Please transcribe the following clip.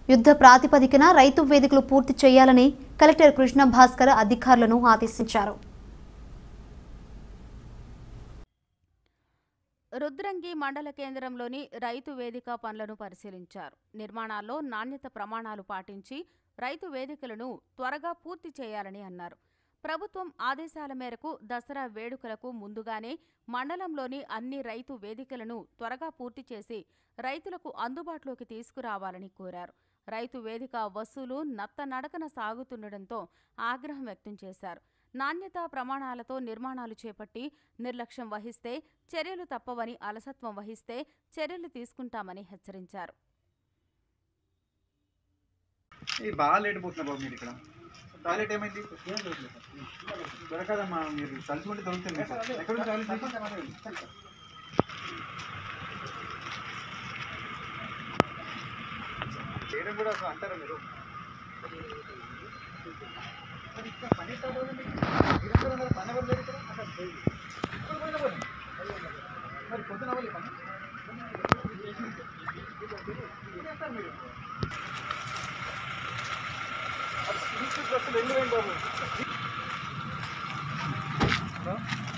యుద్ధ ప్రాతిపదికన రైతు వేదికలు పూర్తి చేయాలని కలెక్టర్ కృష్ణ భాస్కర్ అధికారులను ఆదేశించారు రుద్రంగి మండల కేంద్రంలోని రైతు వేదిక పనులను పరిశీలించారు నిర్మాణాల్లో నాణ్యత ప్రమాణాలు పాటించి రైతు వేదికలను త్వరగా పూర్తి చేయాలని అన్నారు ప్రభుత్వం ఆదేశాల మేరకు దసరా వేడుకలకు ముందుగానే మండలంలోని అన్ని రైతు వేదికలను త్వరగా పూర్తి చేసి రైతులకు అందుబాటులోకి తీసుకురావాలని కోరారు రైతు వేదిక వసూలు నత్తనడకన సాగుతుండటంతో ఆగ్రహం వ్యక్తం చేశారు నాణ్యత ప్రమాణాలతో నిర్మాణాలు చేపట్టి నిర్లక్ష్యం వహిస్తే చర్యలు తప్పవని అలసత్వం వహిస్తే చర్యలు తీసుకుంటామని హెచ్చరించారు ఇది బాగా లేట్ పోతున్నా బాబు మీరు ఇక్కడ టాయిలెట్ ఏమైంది దొరకదమ్మా మీరు తలుచుకుంటే దొరుకుతుంది మీకు. ఎక్కడ ఉంది టాయిలెట్ చేయడం కూడా అసలు అంటారా మీరు మరి ఇక్కడ పని ఎక్కడ పోయింది? మీరు ఎక్కడ ఉన్నారు? పని ఎవరు లేరు ఇక్కడ? అక్కడ పోయి. ఎక్కడ పోయినా పోనీ. మరి పొద్దున అవ్వాలి పని ఏం చేస్తారు మీరు బస్సులు ఎన్ని పోయింది బాబు